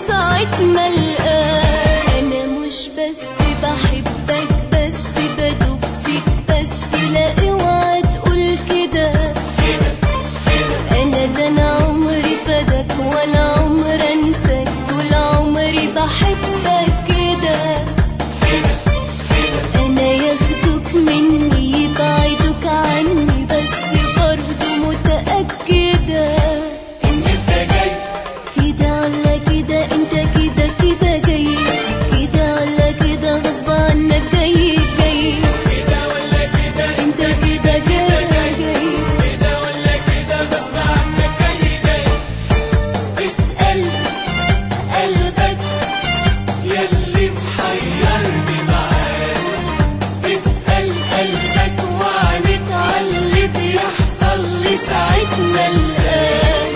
لساعتنا الآن أنا مش بس بحبك بس بدوب فيك بس لا اوعى تقول كده أنا ده أنا عمري فدك ولا عمر أنساك طول عمري بحبك كده أنا ياخدوك مني يبعدوك عني بس برضه متأكدة ان انت جاي كده ولا كده انت كده كده جاي كده ولا كده غصب عنك جاي جاي كده ولا كده انت كده جاي جاي كده ولا كده غصب عنك جاي جاي اسأل قلبك ياللي محيرني معاك اسأل قلبك وعنك عاللي بيحصل لساعتنا الآن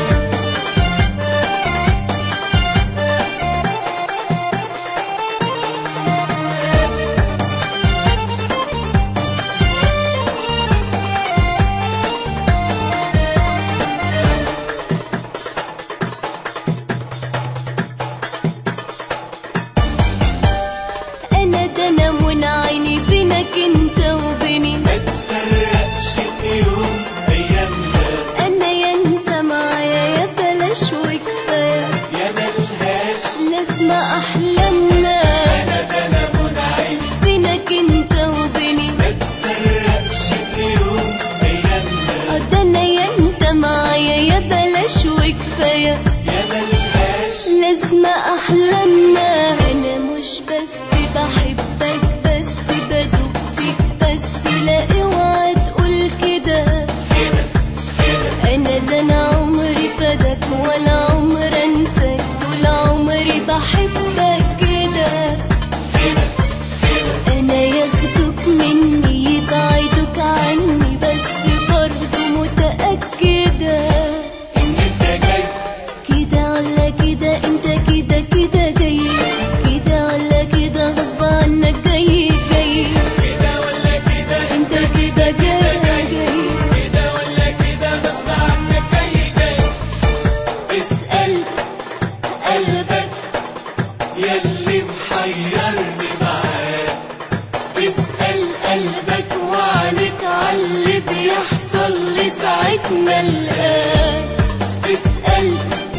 انا ده انا من عيني بينك انت وبيني ما تفرقش في يوم أيامنا انا يا انت معايا يا بلاش وكفايه يا ملهاش لازمة احلامنا أنا ده أنا منعم بينك انت وبيني ما تفرقش في يوم أيامنا ده انا يا انت معايا يا بلاش وكفايه يا ملهاش لازمة أحلامنا أنا مش بس بحبك بس بدوب فيك بس لا اوعى تقول كده أنا ده أنا عمري فدك ولا عمر أنساك طول عمري بحبك كده أنا ياخدوك مني يبعدوك عني بس برضه متأكدة إن أنت جاي كده ولا كده انت كده كده جاي كده ولا كده غصب عنك جاي جاي كده ولا كده انت كده جاي جاي كده ولا كده غصب عنك جاي جاي اسأل قلبك ياللي محيرني معاك اسأل قلبك وعنك عاللي بيحصل لساعتنا الآن اسأل